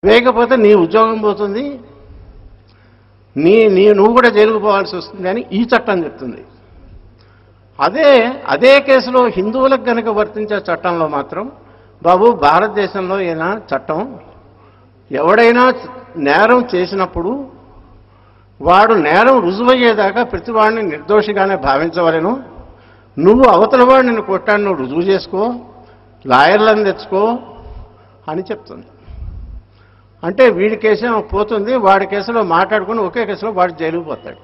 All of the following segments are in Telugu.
వేయకపోతే నీ ఉద్యోగం పోతుంది నీ నీ నువ్వు కూడా జైలుకు పోవాల్సి వస్తుంది అని ఈ చట్టం చెప్తుంది అదే అదే కేసులో హిందువులకు కనుక వర్తించే చట్టంలో మాత్రం బాబు భారతదేశంలో ఏనా చట్టం ఎవడైనా నేరం చేసినప్పుడు వాడు నేరం రుజువయ్యేదాకా ప్రతి వాడిని నిర్దోషిగానే భావించవలను నువ్వు అవతల వాడు నిన్ను కొట్టాడు నువ్వు రుజువు చేసుకో లాయర్లను తెచ్చుకో అని చెప్తుంది అంటే వీడి కేసేమో పోతుంది వాడి కేసులో మాట్లాడుకుని ఒకే కేసులో వాడు జైలుకు పోతాడు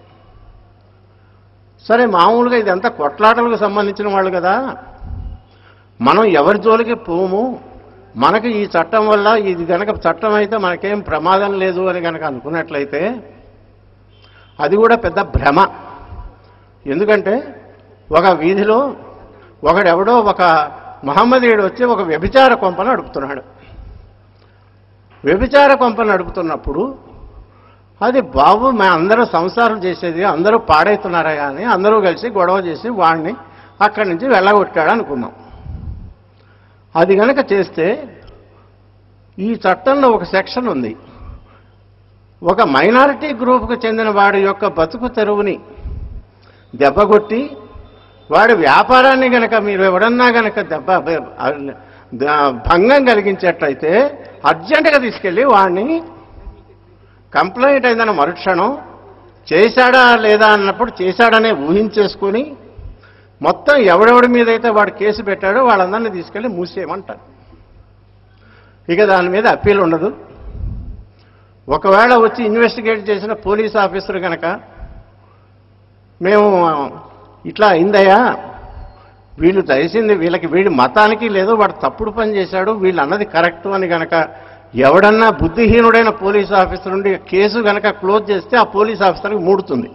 సరే మామూలుగా ఇదంతా కొట్లాటలకు సంబంధించిన వాళ్ళు కదా మనం ఎవరి జోలికి పోము మనకి ఈ చట్టం వల్ల ఇది గనక చట్టం అయితే మనకేం ప్రమాదం లేదు అని కనుక అనుకున్నట్లయితే అది కూడా పెద్ద భ్రమ ఎందుకంటే ఒక వీధిలో ఒకడెవడో ఒక మహమ్మదీయుడు వచ్చి ఒక వ్యభిచార కొంపను అడుపుతున్నాడు వ్యభిచార కొంపను నడుపుతున్నప్పుడు అది బాబు మేము అందరూ సంసారం చేసేది అందరూ పాడవుతున్నారా కానీ అందరూ కలిసి గొడవ చేసి వాడిని అక్కడి నుంచి వెళ్ళగొట్టాడు అనుకున్నాం అది గనక చేస్తే ఈ చట్టంలో ఒక సెక్షన్ ఉంది ఒక మైనారిటీ గ్రూప్కు చెందిన వాడి యొక్క బతుకు తెరువుని దెబ్బగొట్టి వాడి వ్యాపారాన్ని గనక మీరు ఎవడన్నా గనక దెబ్బ ద- భంగం కలిగించేట్లయితే అర్జెంటుగా తీసుకెళ్ళి వాడిని కంప్లైంట్ అయిందన్న మరుక్షణం చేశాడా లేదా అన్నప్పుడు చేశాడనే ఊహించేసుకొని మొత్తం ఎవడెవడి మీద అయితే వాడు కేసు పెట్టాడో వాళ్ళందరినీ తీసుకెళ్ళి మూసేయమంటారు ఇక దాని మీద అప్పీల్ ఉండదు ఒకవేళ వచ్చి ఇన్వెస్టిగేట్ చేసిన పోలీస్ ఆఫీసర్ కనుక మేము ఇట్లా అయిందయ్యా వీళ్ళు తెలిసింది వీళ్ళకి వీడి మతానికి లేదో వాడు తప్పుడు పని చేశాడు వీళ్ళు అన్నది కరెక్ట్ అని గనక ఎవడన్నా బుద్ధిహీనుడైన పోలీస్ ఆఫీసర్ నుండి కేసు గనక క్లోజ్ చేస్తే ఆ పోలీస్ ఆఫీసర్కి మూడుతుంది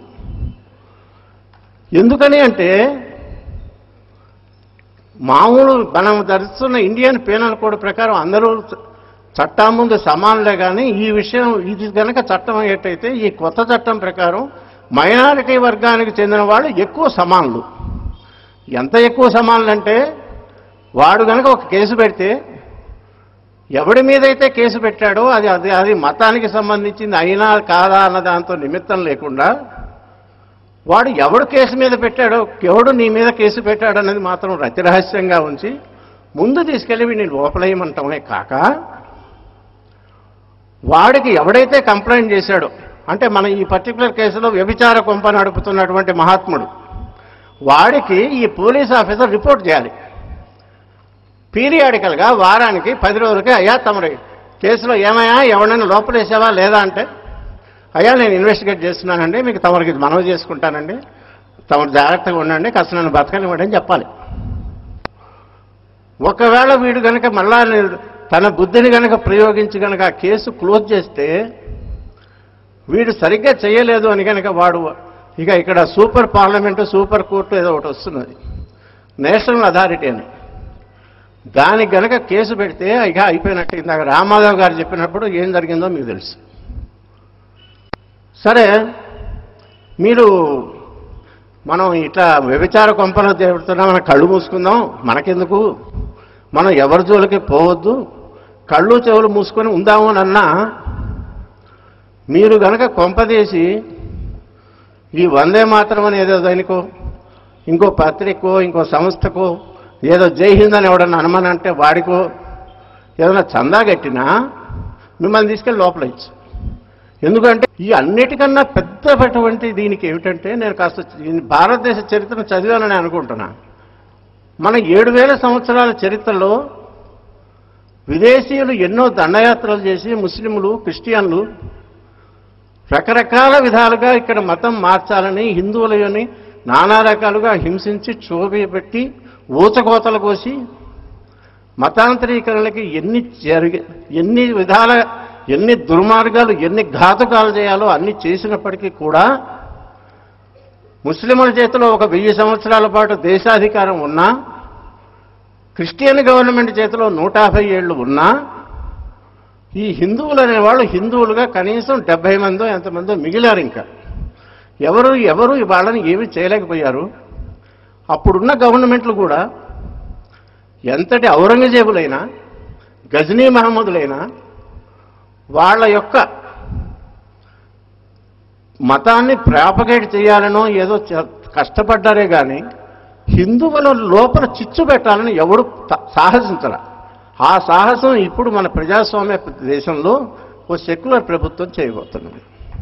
ఎందుకని అంటే మామూలు మనం ధరిస్తున్న ఇండియన్ పీనల్ కోడ్ ప్రకారం అందరూ చ- చట్టం ముందు సమానులే కానీ ఈ విషయం ఇది కనుక చట్టం అయ్యేటైతే ఈ కొత్త చట్టం ప్రకారం మైనారిటీ వర్గానికి చెందిన వాళ్ళు ఎక్కువ సమానులు ఎంత ఎక్కువ సమానులు అంటే వాడు కనుక ఒక కేసు పెడితే ఎవడి మీదైతే కేసు పెట్టాడో అది అది అది మతానికి సంబంధించింది అయినా కాదా అన్న దాంతో నిమిత్తం లేకుండా వాడు ఎవడు కేసు మీద పెట్టాడో ఎవడు నీ మీద కేసు పెట్టాడు అనేది మాత్రం రతి రహస్యంగా ఉంచి ముందు తీసుకెళ్ళి వీడిని లోపలేయమంటామే కాక వాడికి ఎవడైతే కంప్లైంట్ చేశాడో అంటే మన ఈ పర్టికులర్ కేసులో వ్యభిచార కొంప నడుపుతున్నటువంటి మహాత్ముడు వాడికి ఈ పోలీస్ ఆఫీసర్ రిపోర్ట్ చేయాలి పీరియాడికల్గా వారానికి పది రోజులకి అయ్యా తమరి కేసులో ఏమయ్యా ఎవరైనా లోపలేసావా లేదా అంటే అయ్యా నేను ఇన్వెస్టిగేట్ చేస్తున్నానండి మీకు తమరికి ఇది మనవి చేసుకుంటానండి తమరు జాగ్రత్తగా ఉండండి కాస్త నన్ను బతకనివ్వండి అని చెప్పాలి ఒకవేళ వీడు కనుక మళ్ళా ని- తన బుద్ధిని కనుక ప్రయోగించి కనుక ఆ కేసు క్లోజ్ చేస్తే వీడు సరిగ్గా చేయలేదు అని కనుక వాడు ఇక ఇక్కడ సూపర్ పార్లమెంటు సూపర్ కోర్టు ఏదో ఒకటి వస్తున్నది నేషనల్ అథారిటీ అని దానికి గనక కేసు పెడితే ఇక అయిపోయినట్టు ఇందాక రామారావు గారు చెప్పినప్పుడు ఏం జరిగిందో మీకు తెలుసు సరే మీరు మనం ఇట్లా వ్యభిచార కొంపలు చెబుతున్నా మనం కళ్ళు మూసుకుందాం మనకెందుకు మనం ఎవరి జోలికి పోవద్దు కళ్ళు చెవులు మూసుకొని ఉందాము అని అన్నా మీరు గనక కొంపదీసి ఈ వందే మాత్రం అని ఏదో దానికో ఇంకో పత్రికో ఇంకో సంస్థకో ఏదో జై హింద్ అని ఎవడన్నా అనుమానం అంటే వాడికో ఏదైనా చందా కట్టినా మిమ్మల్ని తీసుకెళ్ళి లోపల ఇచ్చు ఎందుకంటే ఈ అన్నిటికన్నా పెద్దటువంటి దీనికి ఏమిటంటే నేను కాస్త ఈ భారతదేశ చరిత్రను చదివానని అనుకుంటున్నా మన ఏడు వేల సంవత్సరాల చరిత్రలో విదేశీయులు ఎన్నో దండయాత్రలు చేసి ముస్లింలు క్రిస్టియన్లు రకరకాల విధాలుగా ఇక్కడ మతం మార్చాలని హిందువులని నానా రకాలుగా హింసించి క్షోభపెట్టి ఊచకోతలు కోసి మతాంతరీకరణలకి ఎన్ని జరిగి ఎన్ని విధాల ఎన్ని దుర్మార్గాలు ఎన్ని ఘాతుకాలు చేయాలో అన్ని చేసినప్పటికీ కూడా ముస్లింల చేతిలో ఒక వెయ్యి సంవత్సరాల పాటు దేశాధికారం ఉన్నా క్రిస్టియన్ గవర్నమెంట్ చేతిలో నూట యాభై ఏళ్ళు ఉన్నా ఈ హిందువులు అనేవాళ్ళు హిందువులుగా కనీసం డెబ్బై మందో ఎంతమందో మిగిలారు ఇంకా ఎవరు ఎవరు వాళ్ళని ఏమీ చేయలేకపోయారు అప్పుడున్న గవర్నమెంట్లు కూడా ఎంతటి ఔరంగజేబులైనా గజనీ మహమ్మదులైనా వాళ్ళ యొక్క మతాన్ని ప్రాపగేట్ చేయాలనో ఏదో చ- కష్టపడ్డారే కానీ హిందువుల లోపల చిచ్చు పెట్టాలని ఎవడు త- సాహసించరా ఆ సాహసం ఇప్పుడు మన ప్రజాస్వామ్య దేశంలో ఓ సెక్యులర్ ప్రభుత్వం చేయబోతున్నది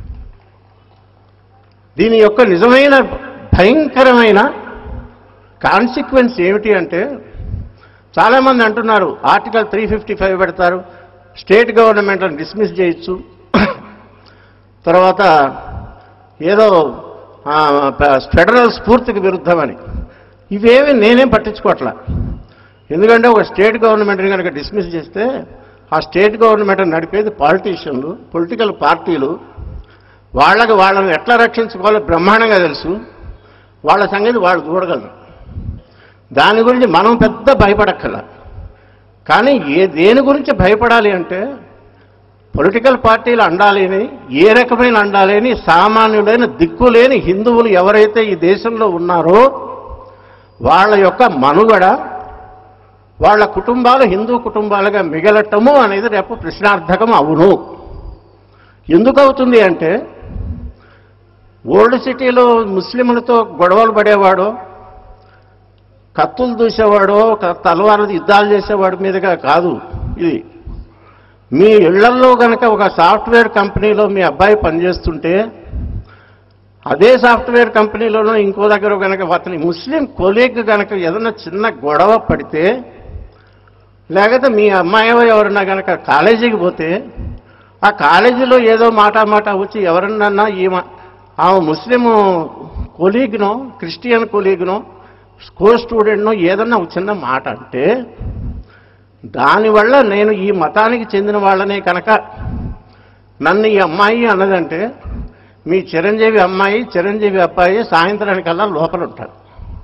దీని యొక్క నిజమైన భయంకరమైన కాన్సిక్వెన్స్ ఏమిటి అంటే చాలామంది అంటున్నారు ఆర్టికల్ త్రీ ఫిఫ్టీ ఫైవ్ పెడతారు స్టేట్ గవర్నమెంట్లను డిస్మిస్ చేయొచ్చు తర్వాత ఏదో ఆ, ప- ఫెడరల్ స్ఫూర్తికి విరుద్ధమని ఇవేవి నేనేం పట్టించుకోవట్లా ఎందుకంటే ఒక స్టేట్ గవర్నమెంట్ని కనుక డిస్మిస్ చేస్తే ఆ స్టేట్ గవర్నమెంట్ నడిపేది పాలిటీషియన్లు పొలిటికల్ పార్టీలు వాళ్ళకి వాళ్ళని ఎట్లా రక్షించుకోవాలో బ్రహ్మాండంగా తెలుసు వాళ్ళ సంగతి వాళ్ళు చూడగలరు దాని గురించి మనం పెద్ద భయపడక్కల కానీ ఏ దేని గురించి భయపడాలి అంటే పొలిటికల్ పార్టీలు అండాలేని ఏ రకమైన అండాలేని సామాన్యులైన దిక్కులేని హిందువులు ఎవరైతే ఈ దేశంలో ఉన్నారో వాళ్ళ యొక్క మనుగడ వాళ్ళ కుటుంబాలు హిందూ కుటుంబాలుగా మిగలటము అనేది రేపు ప్రశ్నార్థకం అవును ఎందుకు అవుతుంది అంటే ఓల్డ్ సిటీలో ముస్లింలతో గొడవలు పడేవాడో కత్తులు దూసేవాడో క- తలవారు యుద్ధాలు చేసేవాడి మీదుగా కాదు ఇది మీ ఇళ్లల్లో గనక ఒక సాఫ్ట్వేర్ కంపెనీలో మీ అబ్బాయి పనిచేస్తుంటే అదే సాఫ్ట్వేర్ కంపెనీలోనో ఇంకో దగ్గర గనక అతని ముస్లిం కొలీగ్ గనక ఏదైనా చిన్న గొడవ పడితే లేకపోతే మీ అమ్మాయి ఎవరన్నా గనక కాలేజీకి పోతే ఆ కాలేజీలో ఏదో మాట మాట వచ్చి ఎవరన్నా ఈమె ఆమె ముస్లిం కొలీగ్నో క్రిస్టియన్ కొలీగ్నో కో స్టూడెంట్నో ఏదన్నా ఒక చిన్న మాట అంటే దానివల్ల నేను ఈ మతానికి చెందిన వాళ్ళనే కనుక నన్ను ఈ అమ్మాయి అన్నదంటే మీ చిరంజీవి అమ్మాయి చిరంజీవి అబ్బాయి సాయంత్రానికల్లా లోపల ఉంటారు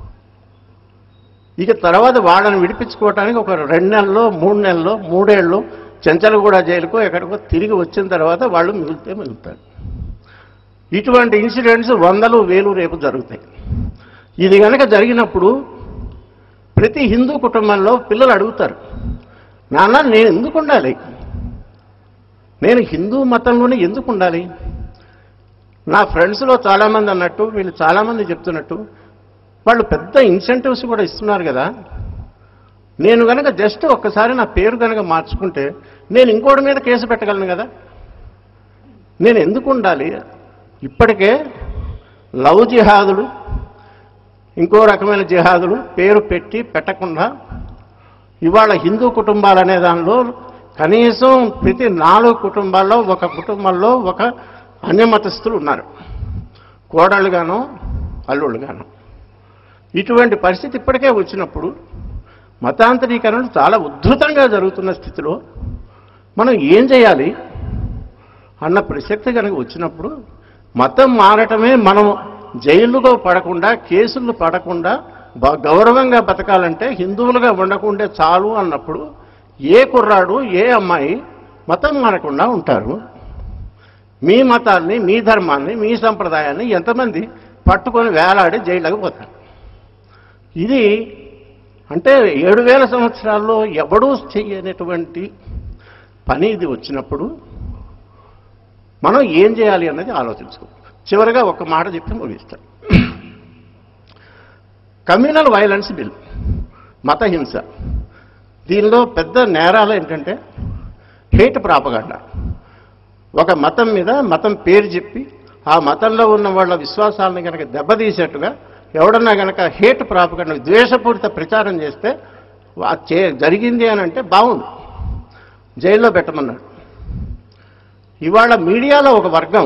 ఇక తర్వాత వాళ్ళని విడిపించుకోవటానికి ఒక రెండు నెలల్లో మూడు నెలల్లో మూడేళ్ళు చెంచలగూడ జైలుకో ఎక్కడికో తిరిగి వచ్చిన తర్వాత వాళ్ళు మిగిలితే మిగులుతారు ఇటువంటి ఇన్సిడెంట్స్ వందలు వేలు రేపు జరుగుతాయి ఇది కనుక జరిగినప్పుడు ప్రతి హిందూ కుటుంబంలో పిల్లలు అడుగుతారు నాన్న నేను ఎందుకు ఉండాలి నేను హిందూ మతంలోనే ఎందుకు ఉండాలి నా ఫ్రెండ్స్లో చాలామంది అన్నట్టు వీళ్ళు చాలామంది చెప్తున్నట్టు వాళ్ళు పెద్ద ఇన్సెంటివ్స్ కూడా ఇస్తున్నారు కదా నేను కనుక జస్ట్ ఒక్కసారి నా పేరు కనుక మార్చుకుంటే నేను ఇంకోటి మీద కేసు పెట్టగలను కదా నేను ఎందుకు ఉండాలి ఇప్పటికే లవ్ జిహాదులు ఇంకో రకమైన జిహాదులు పేరు పెట్టి పెట్టకుండా ఇవాళ హిందూ కుటుంబాలు అనే దానిలో కనీసం ప్రతి నాలుగు కుటుంబాల్లో ఒక కుటుంబంలో ఒక అన్యమతస్థులు ఉన్నారు కోడళ్ళుగాను అల్లుళ్ళుగాను ఇటువంటి పరిస్థితి ఇప్పటికే వచ్చినప్పుడు మతాంతరీకరణ చాలా ఉద్ధృతంగా జరుగుతున్న స్థితిలో మనం ఏం చేయాలి అన్న ప్రసక్తి కనుక వచ్చినప్పుడు మతం మారటమే మనం జైలుగా పడకుండా కేసులు పడకుండా బ- గౌరవంగా బతకాలంటే హిందువులుగా ఉండకుండే చాలు అన్నప్పుడు ఏ కుర్రాడు ఏ అమ్మాయి మతం మారకుండా ఉంటారు మీ మతాన్ని మీ ధర్మాన్ని మీ సంప్రదాయాన్ని ఎంతమంది పట్టుకొని వేలాడి జైళ్ళకు పోతారు ఇది అంటే ఏడు వేల సంవత్సరాల్లో ఎవడూ చెయ్యనటువంటి పని ఇది వచ్చినప్పుడు మనం ఏం చేయాలి అన్నది ఆలోచించుకో చివరిగా ఒక మాట చెప్పి ముగిస్తాను కమ్యూనల్ వైలెన్స్ బిల్ మత హింస దీనిలో పెద్ద నేరాలు ఏంటంటే హేట్ ప్రాపగండ ఒక మతం మీద మతం పేరు చెప్పి ఆ మతంలో ఉన్న వాళ్ళ విశ్వాసాలను కనుక దెబ్బతీసేట్టుగా ఎవడన్నా కనుక హేట్ ప్రాపగండ ద్వేషపూరిత ప్రచారం చేస్తే వా- చే జరిగింది అని అంటే బాగుంది జైల్లో పెట్టమన్నాడు ఇవాళ మీడియాలో ఒక వర్గం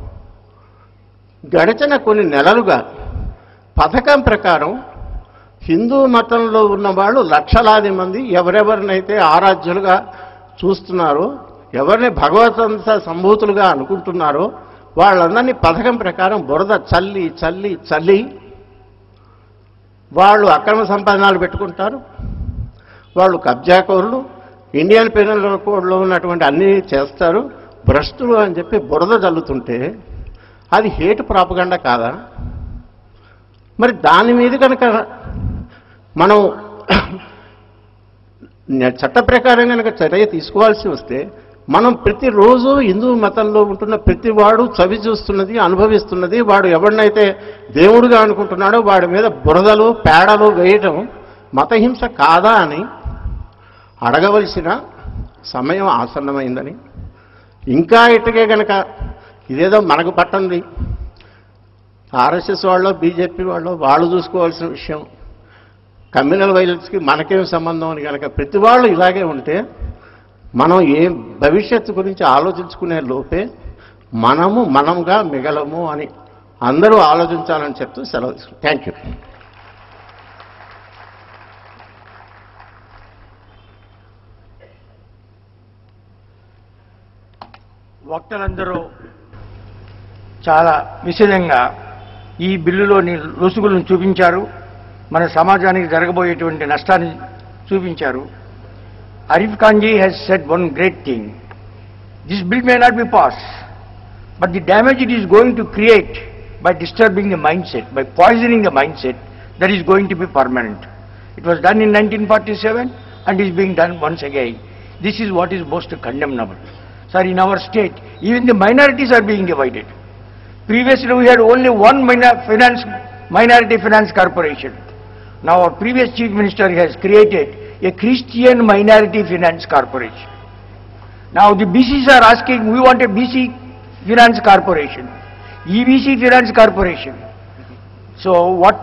గడిచిన కొన్ని నెలలుగా పథకం ప్రకారం హిందూ మతంలో ఉన్నవాళ్ళు లక్షలాది మంది ఎవరెవరినైతే ఆరాధ్యులుగా చూస్తున్నారో ఎవరిని భగవతంత సంభూతులుగా అనుకుంటున్నారో వాళ్ళందరినీ పథకం ప్రకారం బురద చల్లి చల్లి చల్లి వాళ్ళు అక్రమ సంపాదనాలు పెట్టుకుంటారు వాళ్ళు కబ్జాకోరులు ఇండియన్ పీనల్ కోడ్లో ఉన్నటువంటి అన్నీ చేస్తారు భ్రష్టులు అని చెప్పి బురద చల్లుతుంటే అది హేటు ప్రాపగండ కాదా మరి దాని మీద కనుక మనం చట్ట ప్రకారం కనుక చర్య తీసుకోవాల్సి వస్తే మనం ప్రతిరోజు హిందూ మతంలో ఉంటున్న ప్రతి వాడు చవి చూస్తున్నది అనుభవిస్తున్నది వాడు ఎవరినైతే దేవుడుగా అనుకుంటున్నాడో వాడి మీద బురదలు పేడలు వేయటం మతహింస కాదా అని అడగవలసిన సమయం ఆసన్నమైందని ఇంకా ఇటుకే గనక ఇదేదో మనకు పట్టంది ఆర్ఎస్ఎస్ వాళ్ళు బీజేపీ వాళ్ళు వాళ్ళు చూసుకోవాల్సిన విషయం కమ్యూనల్ వైలెన్స్కి మనకేం సంబంధం అని కనుక ప్రతి వాళ్ళు ఇలాగే ఉంటే మనం ఏ భవిష్యత్తు గురించి ఆలోచించుకునే లోపే మనము మనంగా మిగలము అని అందరూ ఆలోచించాలని చెప్తూ సెలవు తీసుకుంటాం థ్యాంక్ యూ వక్తలందరూ చాలా విశదంగా ఈ బిల్లులోని రుసుగులను చూపించారు మన సమాజానికి జరగబోయేటువంటి నష్టాన్ని చూపించారు Arif Khanji has said one great thing. This bill may not be passed, but the damage it is going to create by disturbing the mindset, by poisoning the mindset, that is going to be permanent. It was done in 1947 and is being done once again. This is what is most condemnable. Sir, in our state, even the minorities are being divided. Previously, we had only one minor finance, minority finance corporation. Now, our previous chief minister has created a Christian minority finance corporation. Now, the BCs are asking, we want a BC finance corporation, EBC finance corporation. So, what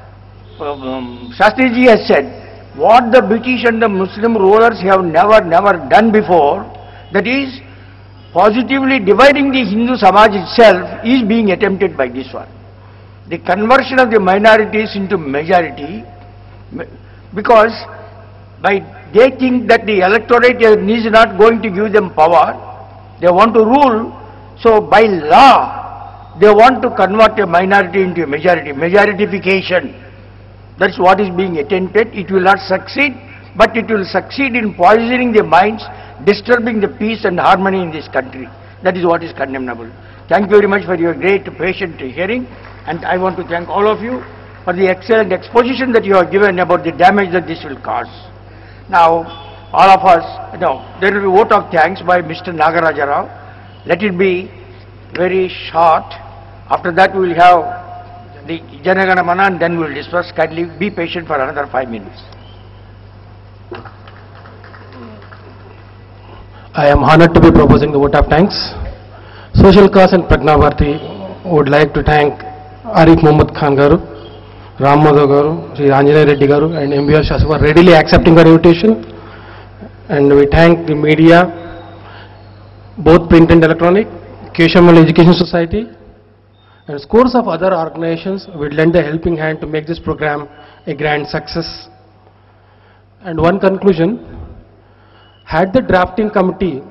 um, Shastriji has said, what the British and the Muslim rulers have never, never done before, that is, positively dividing the Hindu Samaj itself is being attempted by this one. The conversion of the minorities into majority, ma- because by they think that the electorate is not going to give them power, they want to rule, so by law, they want to convert a minority into a majority, majoritification. That's what is being attempted. It will not succeed, but it will succeed in poisoning the minds, disturbing the peace and harmony in this country. That is what is condemnable. Thank you very much for your great patient hearing, and I want to thank all of you for the excellent exposition that you have given about the damage that this will cause. Now, all of us, no, there will be vote of thanks by Mr. Nagaraja Rao. Let it be very short. After that, we will have the Janagana Mana and then we will discuss. Kindly be patient for another five minutes. I am honored to be proposing the vote of thanks. Social Cause and Pragna Bharati would like to thank Arif Muhammad Khan garu, Ram Madhav garu, Sri Anjaney Reddy garu and MBR Shasu for readily accepting our invitation. And we thank the media, both print and electronic, Keshamal Education Society, and scores of other organizations will lend a helping hand to make this program a grand success. And one conclusion, had the drafting committee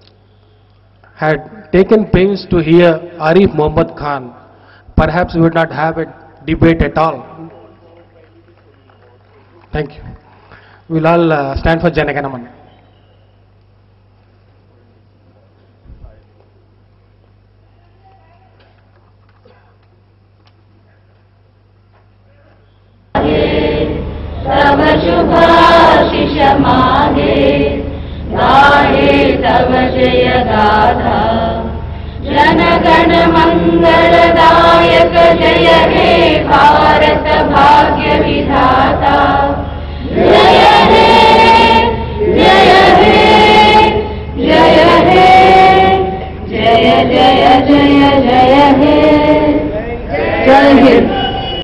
had taken pains to hear Arif Muhammad Khan, perhaps we would not have a debate at all. Thank you. We'll all uh, stand for Janaganaman. तव शुभाशिष मागे गाहे तव जय गाथा जनगण मङ्गलदायक जय हे भारत भाग्य विधाता जय हे जय हे जय हे जय जय जय जय हे जय हिंद